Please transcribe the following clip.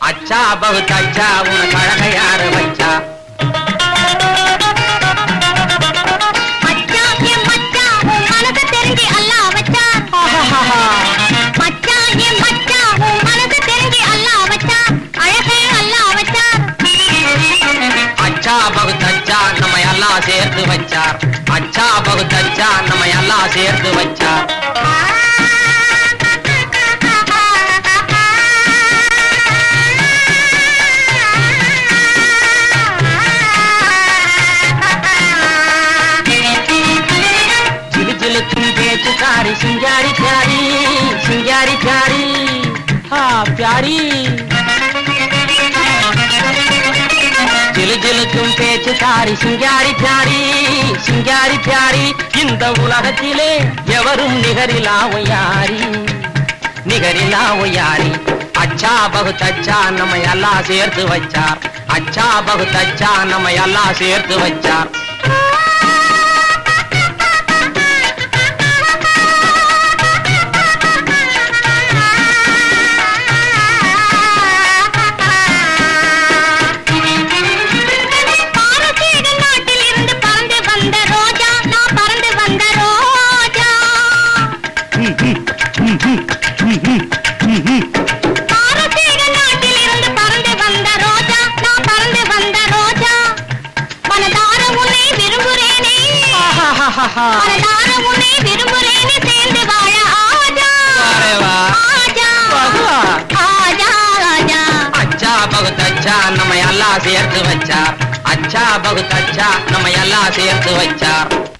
அச்சா பகுத் அச்சா உனக்கு அழக யாரு வச்சா மச்சான் என் மச்சான் உன் மனசு தெரிஞ்சு அல்லாஹ் வச்சான் மச்சான் என் மச்சான் உன் மனசு தெரிஞ்சு அல்லாஹ் வச்சான் அழகே அல்லாஹ் வச்சான் அச்சா பகுத் அச்சா நம்ம எல்லாம் சேர்த்து வச்சார் அச்சா பகுத் அச்சா நம்ம எல்லாம் சேர்த்து வச்சார் சிலு சிலுக்கும் பேச்சுக்காரி சிங்காரி பியாரி சிங்காரி பியாரி ஆ பியாரி சிலு சிலுக்கும் பேச்சுக்காரி சிங்காரி பியாரி சிங்காரி பியாரி இந்த உலகத்திலே எவரும் நிகரிலாவும் யாரி நிகரிலாவும் யாரி அச்சா பகுத் அச்சா நம்ம எல்லாம் சேர்த்து வச்சார் அச்சா பகுத் அச்சா நம்ம எல்லாம் சேர்த்து வச்சார் பாரசீக நாட்டில் இருந்து பறந்து வந்த ரோஜா நான் பறந்து வந்த ரோஜா பாரசீக நாட்டில் இருந்து பறந்து வந்த ரோஜா நான் பறந்து வந்த ரோஜா மனதார உன்னை விரும்புறேனே மனதார உன்னை விரும்புறேனே சேர்ந்து வாழ ஆஜா வாரே வா. ஆஜா வா. ஆஜா ஆஜா அச்சா பகுத் அச்சா நம்ம எல்லாம் சேர்த்து வச்சார் அச்சா பகுத் அச்சா நம்ம எல்லாம் சேர்த்து வச்சார்